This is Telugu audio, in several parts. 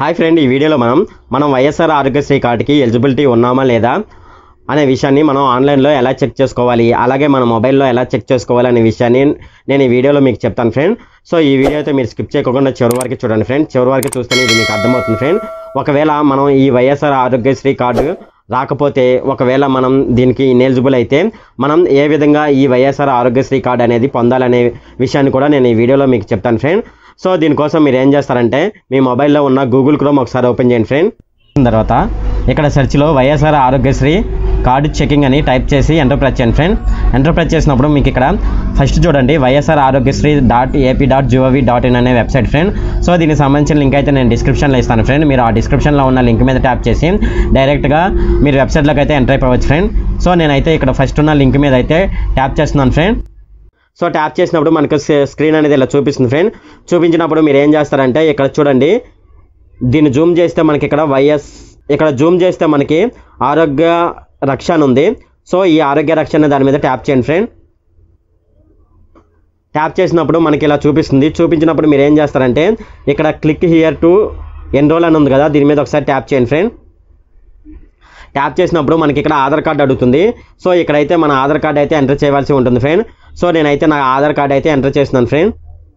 హాయ్ ఫ్రెండ్ ఈ వీడియోలో మనం మనం వైఎస్ఆర్ ఆరోగ్యశ్రీ కార్డుకి ఎలిజిబిలిటీ ఉన్నామా లేదా అనే విషయాన్ని మనం ఆన్లైన్లో ఎలా చెక్ చేసుకోవాలి అలాగే మన మొబైల్లో ఎలా చెక్ చేసుకోవాలి అనే విషయాన్ని నేను ఈ వీడియోలో మీకు చెప్తాను ఫ్రెండ్ సో ఈ వీడియో అయితే మీరు స్కిప్ చేయకుండా చివరి వరకు చూడండి ఫ్రెండ్ చివరి వరకు చూస్తేనే ఇది మీకు అర్థమవుతుంది ఫ్రెండ్ ఒకవేళ మనం ఈ వైఎస్ఆర్ ఆరోగ్యశ్రీ కార్డు రాకపోతే ఒకవేళ మనం దీనికి ఇనెలిజిబుల్ అయితే మనం ఏ విధంగా ఈ వైఎస్ఆర్ ఆరోగ్యశ్రీ కార్డు అనేది పొందాలనే విషయాన్ని కూడా నేను ఈ వీడియోలో మీకు చెప్తాను ఫ్రెండ్ సో దీనికోసం మీరు ఏం చేస్తారంటే మీ మొబైల్లో ఉన్న గూగుల్ క్రోమ్ ఒకసారి ఓపెన్ చేయండి ఫ్రెండ్ తర్వాత ఇక్కడ సెర్చ్లో వైఎస్ఆర్ ఆరోగ్యశ్రీ కార్డు చెకింగ్ అని టైప్ చేసి ఎంటర్ ప్రెస్ చేయండి ఫ్రెండ్ ఎంటర్ ప్రెస్ చేసినప్పుడు మీకు ఇక్కడ ఫస్ట్ చూడండి YSR Aarogyasri dot AP dot GOV dot in అనే వెబ్సైట్ ఫ్రెండ్ సో దీనికి సంబంధించిన లింక్ అయితే నేను డిస్క్రిప్షన్లో ఇస్తాను ఫ్రెండ్ మీరు ఆ డిస్క్రిప్షన్లో ఉన్న లింక్ మీద ట్యాప్ చేసి డైరెక్ట్గా మీరు వెబ్సైట్లోకి అయితే ఎంటర్ అయిపోవచ్చు ఫ్రెండ్ సో నేనైతే ఇక్కడ ఫస్ట్ ఉన్న లింక్ మీద అయితే ట్యాప్ చేస్తున్నాను ఫ్రెండ్ సో ట్యాప్ చేసినప్పుడు మనకు స్క్రీన్ అనేది ఇలా చూపిస్తుంది ఫ్రెండ్ చూపించినప్పుడు మీరు ఏం చేస్తారంటే ఇక్కడ చూడండి దీన్ని జూమ్ చేస్తే మనకి ఇక్కడ వైఎస్ ఇక్కడ జూమ్ చేస్తే మనకి ఆరోగ్య రక్ష అని ఉంది సో ఈ ఆరోగ్య రక్ష అనే దాని మీద ట్యాప్ చేయండి ఫ్రెండ్ ట్యాప్ చేసినప్పుడు మనకి ఇలా చూపిస్తుంది చూపించినప్పుడు మీరు ఏం చేస్తారంటే ఇక్కడ క్లిక్ హియర్ టు ఎన్రోల్ అని ఉంది కదా దీని మీద ఒకసారి ట్యాప్ చేయండి ఫ్రెండ్ ట్యాప్ చేసినప్పుడు మనకి ఇక్కడ ఆధార్ కార్డు అడుగుతుంది సో ఇక్కడైతే మన ఆధార్ కార్డు అయితే ఎంటర్ చేయవలసి ఉంటుంది ఫ్రెండ్ సో నేనైతే నా ఆధార్ కార్డు అయితే ఎంటర్ చేస్తున్నాను ఫ్రెండ్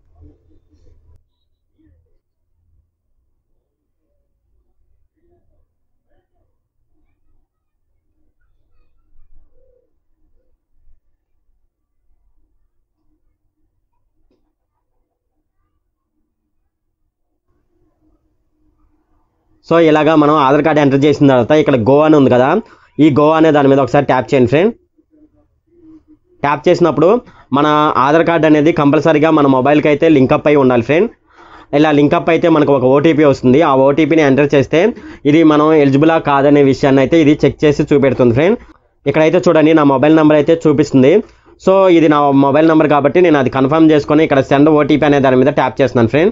సో ఇలాగా మనం ఆధార్ కార్డు ఎంటర్ చేసిన తర్వాత ఇక్కడ గో అని ఉంది కదా ఈ గో అనే దాని మీద ఒకసారి ట్యాప్ చేయండి ఫ్రెండ్ ట్యాప్ చేసినప్పుడు మన ఆధార్ కార్డు అనేది కంపల్సరీగా మన మొబైల్కి అయితే లింకప్ అయి ఉండాలి ఫ్రెండ్ ఇలా లింకప్ అయితే మనకు ఒక ఓటీపీ వస్తుంది ఆ ఓటీపీని ఎంటర్ చేస్తే ఇది మనం ఎలిజిబులా కాదనే విషయాన్ని అయితే ఇది చెక్ చేసి చూపెడుతుంది ఫ్రెండ్ ఇక్కడైతే చూడండి నా మొబైల్ నెంబర్ అయితే చూపిస్తుంది సో ఇది నా మొబైల్ నెంబర్ కాబట్టి నేను అది కన్ఫర్మ్ చేసుకొని ఇక్కడ సెండ్ ఓటీపీ అనే దాని మీద ట్యాప్ చేస్తున్నాను ఫ్రెండ్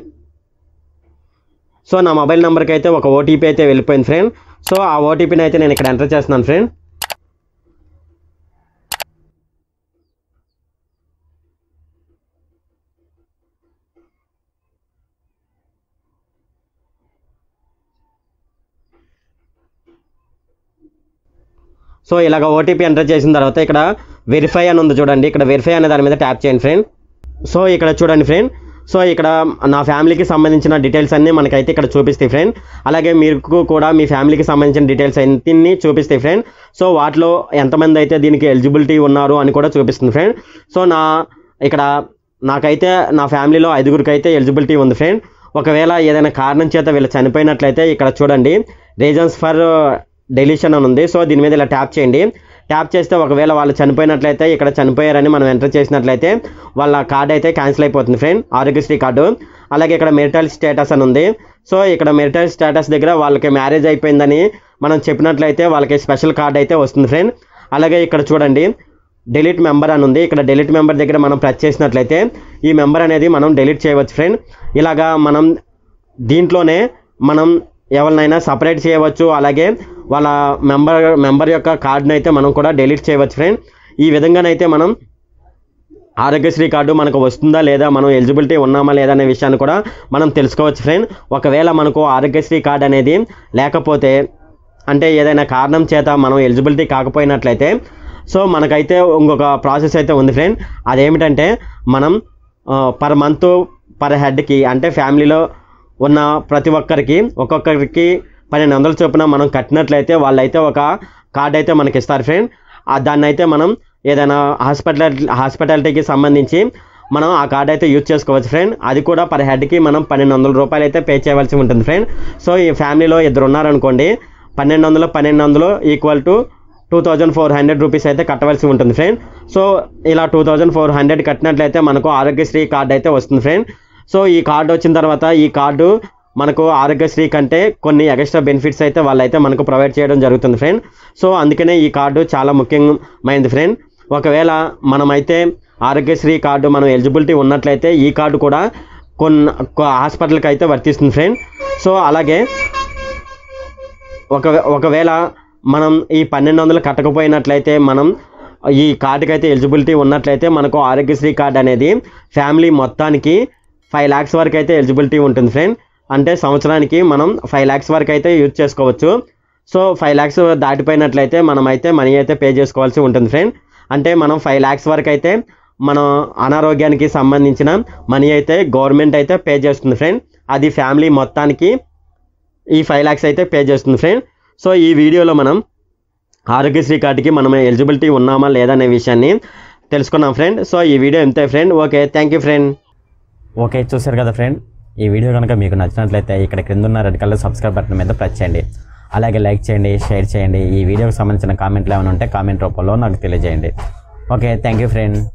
సో నా మొబైల్ నెంబర్కి అయితే ఒక ఓటీపీ అయితే వెళ్ళిపోయింది ఫ్రెండ్ సో ఆ ఓటీపీని అయితే నేను ఇక్కడ ఎంటర్ చేస్తున్నాను ఫ్రెండ్ సో ఇలాగ ఓటీపీ ఎంటర్ చేసిన తర్వాత ఇక్కడ వెరిఫై అని ఉంది చూడండి ఇక్కడ వెరిఫై అనే దాని మీద ట్యాప్ చేయండి ఫ్రెండ్ సో ఇక్కడ చూడండి ఫ్రెండ్ సో ఇక్కడ నా ఫ్యామిలీకి సంబంధించిన డీటెయిల్స్ అన్నీ మనకైతే ఇక్కడ చూపిస్తాయి ఫ్రెండ్ అలాగే మీకు కూడా మీ ఫ్యామిలీకి సంబంధించిన డీటెయిల్స్ అన్ని చూపిస్తాయి ఫ్రెండ్ సో వాటిలో ఎంతమంది అయితే దీనికి ఎలిజిబిలిటీ ఉన్నారు అని కూడా చూపిస్తుంది ఫ్రెండ్ సో నా ఇక్కడ నాకైతే నా ఫ్యామిలీలో ఐదుగురికి అయితే ఎలిజిబిలిటీ ఉంది ఫ్రెండ్ ఒకవేళ ఏదైనా కారణం చేత వీళ్ళు చనిపోయినట్లయితే ఇక్కడ చూడండి రీజన్స్ ఫర్ డెలిషన్ అని ఉంది సో దీని మీద ఇలా ట్యాప్ చేయండి ట్యాప్ చేస్తే ఒకవేళ వాళ్ళు చనిపోయినట్లయితే ఇక్కడ చనిపోయారని మనం ఎంటర్ చేసినట్లయితే వాళ్ళ కార్డ్ అయితే క్యాన్సిల్ అయిపోతుంది ఫ్రెండ్ ఆరోగ్యశ్రీ కార్డు అలాగే ఇక్కడ మెరిటల్ స్టేటస్ అని ఉంది సో ఇక్కడ మెరిటల్ స్టేటస్ దగ్గర వాళ్ళకి మ్యారేజ్ అయిపోయిందని మనం చెప్పినట్లయితే వాళ్ళకి స్పెషల్ కార్డ్ అయితే వస్తుంది ఫ్రెండ్ అలాగే ఇక్కడ చూడండి డెలిట్ మెంబర్ అని ఉంది ఇక్కడ డెలిట్ మెంబర్ దగ్గర మనం ప్రెస్ చేసినట్లయితే ఈ మెంబర్ అనేది మనం డెలిట్ చేయవచ్చు ఫ్రెండ్ ఇలాగా మనం దీంట్లోనే మనం ఎవరినైనా సపరేట్ చేయవచ్చు అలాగే వాళ్ళ మెంబర్ మెంబర్ యొక్క కార్డుని అయితే మనం కూడా డెలీట్ చేయవచ్చు ఫ్రెండ్ ఈ విధంగానైతే మనం ఆరోగ్యశ్రీ కార్డు మనకు వస్తుందా లేదా మనం ఎలిజిబిలిటీ ఉన్నామా లేదా అనే విషయాన్ని కూడా మనం తెలుసుకోవచ్చు ఫ్రెండ్ ఒకవేళ మనకు ఆరోగ్యశ్రీ కార్డు అనేది లేకపోతే అంటే ఏదైనా కారణం చేత మనం ఎలిజిబిలిటీ కాకపోయినట్లయితే సో మనకైతే ఇంకొక ప్రాసెస్ అయితే ఉంది ఫ్రెండ్ అదేమిటంటే మనం పర్ మంత్ పర్ హెడ్కి అంటే ఫ్యామిలీలో ఉన్న ప్రతి ఒక్కరికి ఒక్కొక్కరికి పన్నెండు వందల చొప్పున మనం కట్టినట్లయితే వాళ్ళైతే ఒక కార్డ్ అయితే మనకి ఇస్తారు ఫ్రెండ్ దాన్ని అయితే మనం ఏదైనా హాస్పిటల్ హాస్పిటాలిటీకి సంబంధించి మనం ఆ కార్డ్ అయితే యూజ్ చేసుకోవచ్చు ఫ్రెండ్ అది కూడా పర్ హెడ్కి మనం పన్నెండు వందల రూపాయలు అయితే పే చేయవలసి ఉంటుంది ఫ్రెండ్ సో ఈ ఫ్యామిలీలో ఇద్దరు ఉన్నారనుకోండి పన్నెండు వందలు పన్నెండు వందలు equal to two thousand four hundred rupees అయితే కట్టవలసి ఉంటుంది ఫ్రెండ్ సో ఇలా టూ థౌజండ్ ఫోర్ హండ్రెడ్ కట్టినట్లయితే మనకు ఆరోగ్యశ్రీ కార్డ్ అయితే వస్తుంది ఫ్రెండ్ సో ఈ కార్డు వచ్చిన తర్వాత ఈ కార్డు మనకు ఆరోగ్యశ్రీ కంటే కొన్ని ఎక్స్ట్రా బెనిఫిట్స్ అయితే వాళ్ళైతే మనకు ప్రొవైడ్ చేయడం జరుగుతుంది ఫ్రెండ్ సో అందుకనే ఈ కార్డు చాలా ముఖ్యమైనది ఫ్రెండ్ ఒకవేళ మనమైతే ఆరోగ్యశ్రీ కార్డు మనం ఎలిజిబిలిటీ ఉన్నట్లయితే ఈ కార్డు కూడా కొన్ని హాస్పిటల్కి అయితే వర్తిస్తుంది ఫ్రెండ్ సో అలాగే ఒక ఒకవేళ మనం ఈ పన్నెండు వందలు కట్టకపోయినట్లయితే మనం ఈ కార్డుకి అయితే ఎలిజిబిలిటీ ఉన్నట్లయితే మనకు ఆరోగ్యశ్రీ కార్డ్ అనేది ఫ్యామిలీ మొత్తానికి ఫైవ్ ల్యాక్స్ వరకు అయితే ఎలిజిబిలిటీ ఉంటుంది ఫ్రెండ్ అంటే సంవత్సరానికి మనం ఫైవ్ ల్యాక్స్ వరకు అయితే యూజ్ చేసుకోవచ్చు సో ఫైవ్ ల్యాక్స్ దాటిపోయినట్లయితే మనం అయితే మనీ అయితే పే చేసుకోవాల్సి ఉంటుంది ఫ్రెండ్ అంటే మనం ఫైవ్ ల్యాక్స్ వరకు అయితే మనం అనారోగ్యానికి సంబంధించిన మనీ అయితే గవర్నమెంట్ అయితే పే చేస్తుంది ఫ్రెండ్ అది ఫ్యామిలీ మొత్తానికి ఈ ఫైవ్ ల్యాక్స్ అయితే పే చేస్తుంది ఫ్రెండ్ సో ఈ వీడియోలో మనం ఆరోగ్యశ్రీ కార్డుకి మనం ఎలిజిబిలిటీ ఉన్నామా లేదా అనే విషయాన్ని తెలుసుకున్నాం ఫ్రెండ్ సో ఈ వీడియో ఎంతే friend okay thank you friend okay చూశారు కదా ఫ్రెండ్ ఈ వీడియో కనుక మీకు నచ్చినట్లయితే ఇక్కడ క్రింద ఉన్న రెడ్ కలర్ సబ్స్క్రైబ్ బటన్ మీద ప్రెస్ చేయండి అలాగే లైక్ చేయండి షేర్ చేయండి ఈ వీడియోకి సంబంధించిన కామెంట్లు ఏమైనా ఉంటే కామెంట్ రూపంలో నాకు తెలియజేయండి ఓకే థ్యాంక్ యూ ఫ్రెండ్